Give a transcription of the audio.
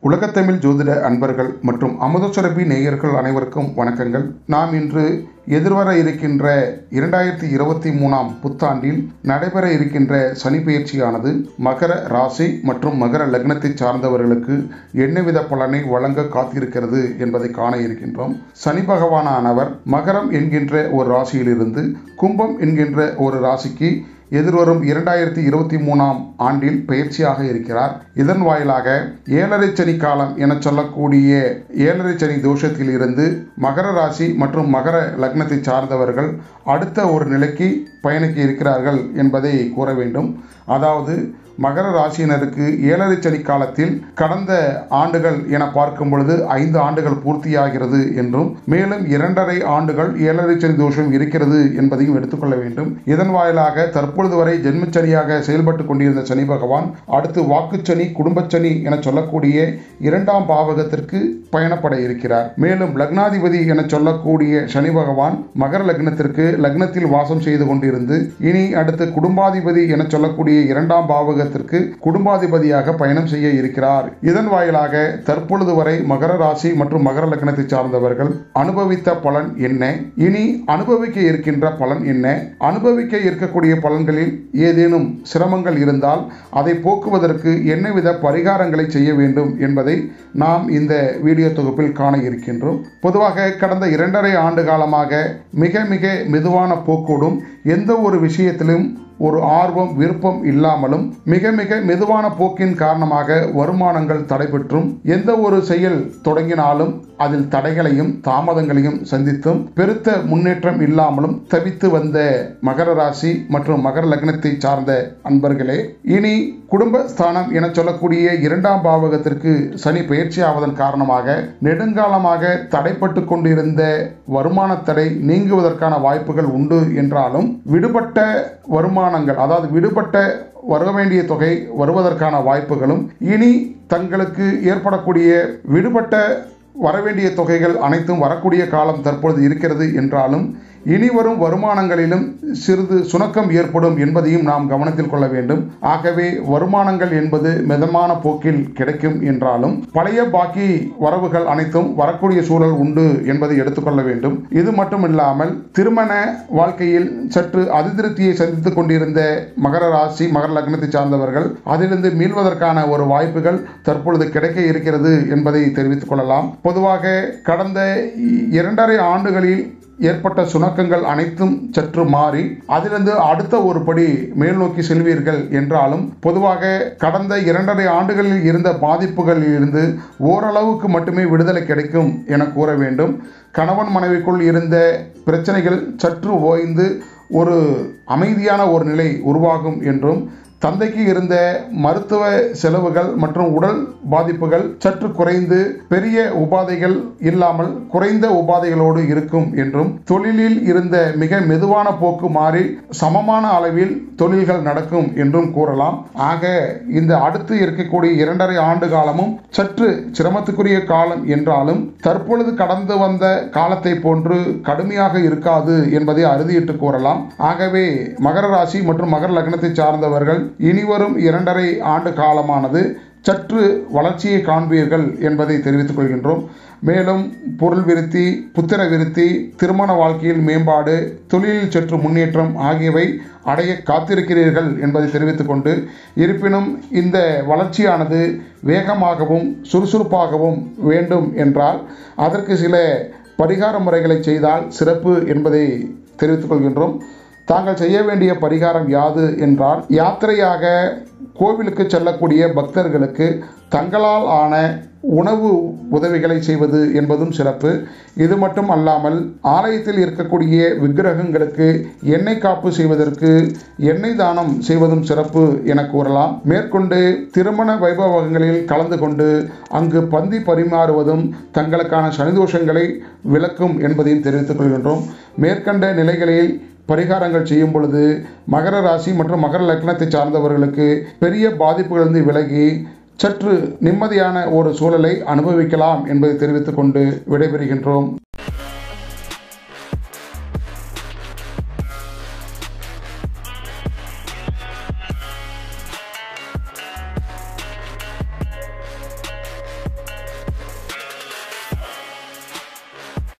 உலகத்தமிழ் ஜோதிட அன்பர்கள் மற்றும் அமுதசுரபி நேயர்கள் அனைவருக்கும் வணக்கங்கள் நாம் இன்று எதிர்வர இருக்கின்ற இரண்டாயிரத்தி இருபத்தி மூணாம் புத்தாண்டில் நடைபெற இருக்கின்ற சனி பயிற்சியானது மகர ராசி மற்றும் மகர லக்னத்தை சார்ந்தவர்களுக்கு என்னவித பலனை வழங்க காத்திருக்கிறது என்பதை காண இருக்கின்றோம் சனி பகவானானவர் மகரம் என்கின்ற ஒரு ராசியிலிருந்து கும்பம் என்கின்ற ஒரு ராசிக்கு எதிர்வரும் இரண்டாயிரத்தி இருபத்தி மூணாம் ஆண்டில் பயிற்சியாக இருக்கிறார் இதன் வாயிலாக ஏழரை சனி காலம் என சொல்லக்கூடிய ஏழரை சனி தோஷத்தில் இருந்து மகர ராசி மற்றும் மகர லக்னத்தை சார்ந்தவர்கள் அடுத்த ஒரு நிலைக்கு பயணிக்க இருக்கிறார்கள் என்பதை கூற வேண்டும் அதாவது மகர ராசியினருக்கு ஏழரை சனி காலத்தில் கடந்த ஆண்டுகள் என பார்க்கும் பொழுது ஐந்து ஆண்டுகள் பூர்த்தியாகிறது என்றும் மேலும் இரண்டரை ஆண்டுகள் ஏழரை சனி தோஷம் இருக்கிறது என்பதையும் எடுத்துக்கொள்ள வேண்டும் இதன் வாயிலாக தற்பொழுது வரை ஜென்மச்சனியாக செயல்பட்டு கொண்டிருந்த சனி பகவான் அடுத்து வாக்குச்சனி குடும்பச்சனி என சொல்லக்கூடிய இரண்டாம் பாவகத்திற்கு பயணப்பட இருக்கிறார் மேலும் லக்னாதிபதி என சொல்லக்கூடிய சனி பகவான் மகர லக்னத்திற்கு லக்னத்தில் வாசம் செய்து கொண்டிருந்து இனி அடுத்து குடும்பாதிபதி என சொல்லக்கூடிய இரண்டாம் பாவக கிரகத்திற்கு குடும்பாதிபதியாக பயணம் செய்ய இருக்கிறார் இதன் வாயிலாக தற்பொழுது வரை மகர ராசி மற்றும் மகர லக்னத்தை சார்ந்தவர்கள் அனுபவித்த பலன் என்ன இனி அனுபவிக்க இருக்கின்ற பலன் என்ன அனுபவிக்க இருக்கக்கூடிய பலன்களில் ஏதேனும் சிரமங்கள் இருந்தால் அதை போக்குவதற்கு என்னவித பரிகாரங்களை செய்ய வேண்டும் என்பதை நாம் இந்த வீடியோ தொகுப்பில் காண இருக்கின்றோம் பொதுவாக கடந்த இரண்டரை ஆண்டு காலமாக மிக மிக மெதுவான போக்கோடும் எந்த ஒரு விஷயத்திலும் ஒரு ஆர்வம் விருப்பம் இல்லாமலும் மிக மிக மெதுவான போக்கின் காரணமாக வருமானங்கள் தடைபெற்றும் எந்த ஒரு செயல் தொடங்கினாலும் அதில் தடைகளையும் தாமதங்களையும் சந்தித்தும் பெருத்த முன்னேற்றம் இல்லாமலும் தவித்து வந்த மகர ராசி மற்றும் மகர லக்னத்தை சார்ந்த அன்பர்களே இனி குடும்ப ஸ்தானம் என சொல்லக்கூடிய இரண்டாம் பாவகத்திற்கு சனி பயிற்சி ஆவதன் காரணமாக நெடுங்காலமாக தடைப்பட்டு கொண்டிருந்த வருமான தடை நீங்குவதற்கான வாய்ப்புகள் உண்டு என்றாலும் விடுபட்ட வருமானங்கள் அதாவது விடுபட்ட வர வேண்டிய தொகை வருவதற்கான வாய்ப்புகளும் இனி தங்களுக்கு ஏற்படக்கூடிய விடுபட்ட வரவேண்டிய தொகைகள் அனைத்தும் வரக்கூடிய காலம் தற்பொழுது இருக்கிறது என்றாலும் இனி வரும் வருமானங்களிலும் சிறிது சுணக்கம் ஏற்படும் என்பதையும் நாம் கவனத்தில் கொள்ள வேண்டும் ஆகவே வருமானங்கள் என்பது மிதமான போக்கில் கிடைக்கும் என்றாலும் பழைய பாக்கி வரவுகள் அனைத்தும் வரக்கூடிய சூழல் உண்டு என்பதை எடுத்துக்கொள்ள வேண்டும் இது மட்டுமில்லாமல் திருமண வாழ்க்கையில் சற்று அதிருப்தியை சந்தித்துக் கொண்டிருந்த மகர ராசி மகர லக்னத்தை சார்ந்தவர்கள் அதிலிருந்து மீள்வதற்கான ஒரு வாய்ப்புகள் தற்பொழுது கிடைக்க இருக்கிறது என்பதை தெரிவித்துக் கொள்ளலாம் பொதுவாக கடந்த இரண்டரை ஆண்டுகளில் ஏற்பட்ட சுணக்கங்கள் அனைத்தும் சற்று மாறி அதிலிருந்து அடுத்த ஒரு படி மேல் நோக்கி செல்வீர்கள் என்றாலும் பொதுவாக கடந்த இரண்டரை ஆண்டுகளில் இருந்த பாதிப்புகளில் இருந்து ஓரளவுக்கு மட்டுமே விடுதலை கிடைக்கும் என கூற வேண்டும் கணவன் மனைவிக்குள் இருந்த பிரச்சனைகள் சற்று ஓய்ந்து ஒரு அமைதியான ஒரு நிலை உருவாகும் என்றும் தந்தைக்கு இருந்த மருத்துவ செலவுகள் மற்றும் உடல் பாதிப்புகள் சற்று குறைந்து பெரிய உபாதைகள் இல்லாமல் குறைந்த உபாதைகளோடு இருக்கும் என்றும் தொழிலில் இருந்த மிக மெதுவான போக்கு மாறி சமமான அளவில் தொழில்கள் நடக்கும் என்றும் கூறலாம் ஆக இந்த அடுத்து இருக்கக்கூடிய இரண்டரை ஆண்டு காலமும் சற்று சிரமத்துக்குரிய காலம் என்றாலும் தற்பொழுது கடந்து வந்த காலத்தை போன்று கடுமையாக இருக்காது என்பதை அறுதியிட்டு கூறலாம் ஆகவே மகர ராசி மற்றும் மகர லக்னத்தை சார்ந்தவர்கள் இனிவரும் இரண்டரை ஆண்டு காலமானது சற்று வளர்ச்சியை காண்பீர்கள் என்பதை தெரிவித்துக் கொள்கின்றோம் மேலும் பொருள் விருத்தி புத்திர விருத்தி திருமண வாழ்க்கையில் மேம்பாடு தொழிலில் சற்று முன்னேற்றம் ஆகியவை அடைய காத்திருக்கிறீர்கள் என்பதை தெரிவித்துக் கொண்டு இருப்பினும் இந்த வளர்ச்சியானது வேகமாகவும் சுறுசுறுப்பாகவும் வேண்டும் என்றால் அதற்கு சில பரிகார முறைகளை செய்தால் சிறப்பு என்பதை தெரிவித்துக் கொள்கின்றோம் தாங்கள் செய்ய வேண்டிய பரிகாரம் யாது என்றால் யாத்திரையாக கோவிலுக்கு செல்லக்கூடிய பக்தர்களுக்கு தங்களால் ஆன உணவு உதவிகளை செய்வது என்பதும் சிறப்பு இது மட்டும் அல்லாமல் ஆலயத்தில் இருக்கக்கூடிய விக்கிரகங்களுக்கு எண்ணெய் காப்பு செய்வதற்கு எண்ணெய் தானம் செய்வதும் சிறப்பு என கூறலாம் மேற்கொண்டு திருமண வைபவங்களில் கலந்து கொண்டு அங்கு பந்தி பரிமாறுவதும் தங்களுக்கான சனிதோஷங்களை விளக்கும் என்பதையும் தெரிவித்துக் கொள்கின்றோம் மேற்கண்ட நிலைகளில் பரிகாரங்கள் செய்யும் பொழுது மகர ராசி மற்றும் மகர லக்னத்தை சார்ந்தவர்களுக்கு பெரிய பாதிப்புகளிலிருந்து விலகி சற்று நிம்மதியான ஒரு சூழலை அனுபவிக்கலாம் என்பதை தெரிவித்துக் கொண்டு விடைபெறுகின்றோம்